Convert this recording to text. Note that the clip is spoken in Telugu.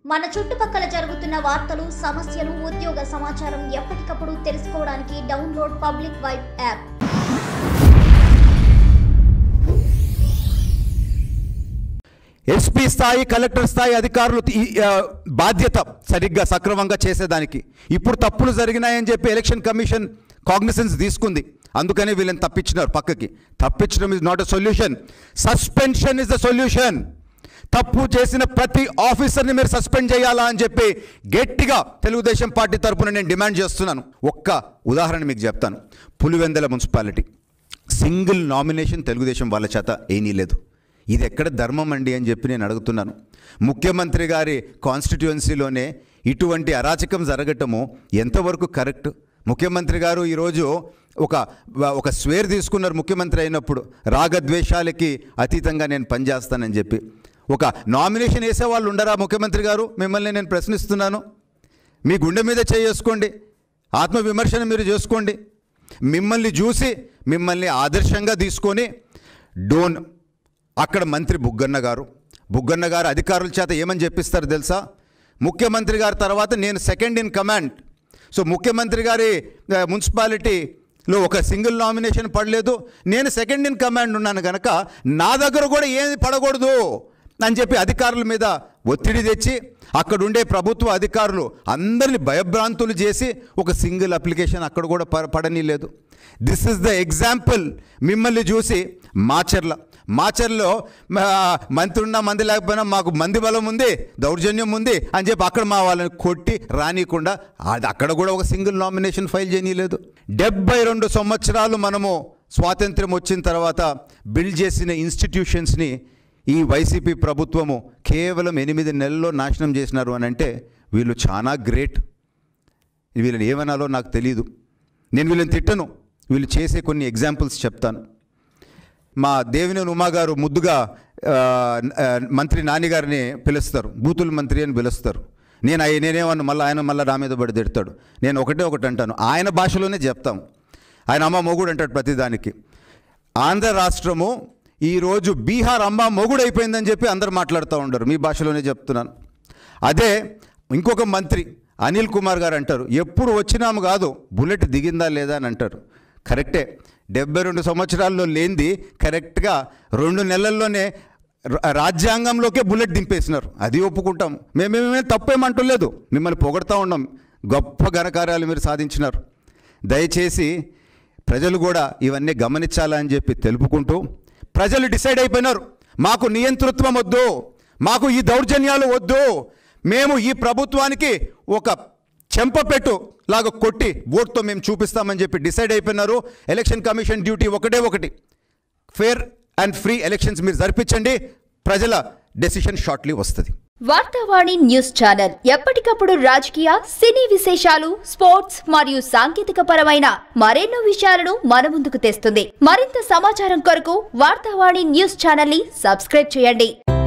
మన చుట్టుపక్కల జరుగుతున్న వార్తలు సమస్యలు ఉద్యోగ సమాచారం ఎప్పటికప్పుడు తెలుసుకోవడానికి download public vibe app SP స్థాయి కలెక్టర్ స్థాయి అధికారులు ఈ ఆ, బాధ్యత సరిగ్గా సక్రమంగా చేసేదానికి ఇప్పుడు తప్పులు జరిగినాయని చెప్పి ఎలక్షన్ కమిషన్ కాగ్నిసెన్స్ తీసుకుంది అందుకని వీళ్ళని తప్పించినారు పక్కకి తప్పించడం is not a solution suspension is the solution తప్పు చేసిన ప్రతి ఆఫీసర్ని మీరు సస్పెండ్ చేయాలా అని చెప్పి గట్టిగా తెలుగుదేశం పార్టీ తరపున నేను డిమాండ్ చేస్తున్నాను ఒక్క ఉదాహరణ మీకు చెప్తాను Pulivendula municipality single nomination Telugu Desam వాళ్ళ చేత ఏమీ లేదు ఇది ఎక్కడ ధర్మం అండి అని చెప్పి నేను అడుగుతున్నాను ముఖ్యమంత్రి గారి కాన్స్టిట్యుయెన్సీలోనే ఇటువంటి అరాచకం జరగటము ఎంతవరకు కరెక్ట్ ముఖ్యమంత్రి గారు ఈరోజు ఒక ఒక స్వేర్ తీసుకున్నారు ముఖ్యమంత్రి అయినప్పుడు రాగద్వేషాలకి అతీతంగా నేను పనిచేస్తానని చెప్పి ఒక నామినేషన్ వేసే వాళ్ళు ఉండరా ముఖ్యమంత్రి గారు మిమ్మల్ని నేను ప్రశ్నిస్తున్నాను మీ గుండె మీద చేసుకోండి ఆత్మవిమర్శన మీరు చేసుకోండి మిమ్మల్ని చూసి మిమ్మల్ని ఆదర్శంగా తీసుకొని డోన్ అక్కడ మంత్రి బుగ్గన్న గారు బుగ్గన్న గారు అధికారుల చేత ఏమని చెప్పిస్తారు తెలుసా ముఖ్యమంత్రి గారి తర్వాత నేను సెకండ్ ఇన్ కమాండ్ సో ముఖ్యమంత్రి గారి ఆ, మున్సిపాలిటీలో ఒక సింగిల్ నామినేషన్ పడలేదు నేను సెకండ్ ఇన్ కమాండ్ ఉన్నాను కనుక నా దగ్గర కూడా ఏది పడకూడదు అని చెప్పి అధికారుల మీద ఒత్తిడి తెచ్చి అక్కడ ఉండే ప్రభుత్వ అధికారులు అందరిని భయభ్రాంతులు చేసి ఒక సింగిల్ అప్లికేషన్ అక్కడ కూడా ప పడని లేదు దిస్ ఇస్ ద ఎగ్జాంపుల్ మిమ్మల్ని చూసి మాచర్ల మాచర్లో మా మంత్రి ఉన్నా మంది లేకపోయినా మాకు మంది బలం ఉంది దౌర్జన్యం ఉంది అని చెప్పి అక్కడ మా వాళ్ళని కొట్టి రానియకుండా అది అక్కడ కూడా ఒక సింగిల్ నామినేషన్ ఫైల్ చేయనీయలేదు డెబ్బై రెండు సంవత్సరాలు మనము స్వాతంత్ర్యం వచ్చిన తర్వాత బిల్డ్ చేసిన ఇన్స్టిట్యూషన్స్ని ఈ వైసీపీ ప్రభుత్వము కేవలం ఎనిమిది నెలల్లో నాశనం చేసినారు అని అంటే వీళ్ళు చాలా గ్రేట్ వీళ్ళని ఏమనాలో నాకు తెలియదు నేను వీళ్ళని తిట్టను వీళ్ళు చేసే కొన్ని ఎగ్జాంపుల్స్ చెప్తాను మా దేవినేని ఉమా గారు ముద్దుగా ఆ, ఆ, మంత్రి నానిగారిని పిలుస్తారు బూతుల మంత్రి అని పిలుస్తారు నేను అయ్యి నేనేమన్నా మళ్ళీ ఆయన మళ్ళీ నా మీద పడి తిడతాడు నేను ఒకటే ఒకటి అంటాను ఆయన భాషలోనే చెప్తాం ఆయన అమ్మ మొగుడు అంటాడు ప్రతిదానికి ఆంధ్ర రాష్ట్రము ఈరోజు బీహార్ అమ్మ మొగుడు అయిపోయిందని చెప్పి అందరు మాట్లాడుతూ ఉండరు మీ భాషలోనే చెప్తున్నాను అదే ఇంకొక మంత్రి అనిల్ కుమార్ గారు అంటారు ఎప్పుడు వచ్చినాము కాదు బుల్లెట్ దిగిందా లేదా అని అంటారు కరెక్టే డెబ్బై రెండు సంవత్సరాల్లో లేనిది కరెక్ట్గా రెండు నెలల్లోనే రా- రాజ్యాంగంలోకే బుల్లెట్ దింపేసినారు అది ఒప్పుకుంటాం మేమేమే తప్పేమంటలేదు మిమ్మల్ని పొగడుతూ ఉన్నాం గొప్ప ఘనకార్యాలు మీరు సాధించినారు దయచేసి ప్రజలు కూడా ఇవన్నీ గమనించాలని చెప్పి తెలుపుకుంటూ ప్రజలు డిసైడ్ అయిపోయినారు మాకు నియంతృత్వం వద్దు మాకు ఈ దౌర్జన్యాలు వద్దు మేము ఈ ప్రభుత్వానికి ఒక చెంపపెట్టు లాగా కొట్టి ఓట్తో మేము చూపిస్తామని చెప్పి డిసైడ్ అయిపోయినారు ఎలక్షన్ కమిషన్ డ్యూటీ ఒకటే ఒకటి ఫేర్ అండ్ ఫ్రీ ఎలక్షన్స్ మీరు జరిపించండి ప్రజల డెసిషన్ షార్ట్లీ వస్తుంది వార్తావాణి న్యూస్ ఛానల్ ఎప్పటికప్పుడు రాజకీయ సినీ విశేషాలు స్పోర్ట్స్ మరియు సాంకేతిక పరమైన మరెన్నో విషయాలను మన ముందుకు తెస్తుంది మరింత సమాచారం కొరకు వార్తావాణి న్యూస్ ఛానల్ ని సబ్స్క్రైబ్ చేయండి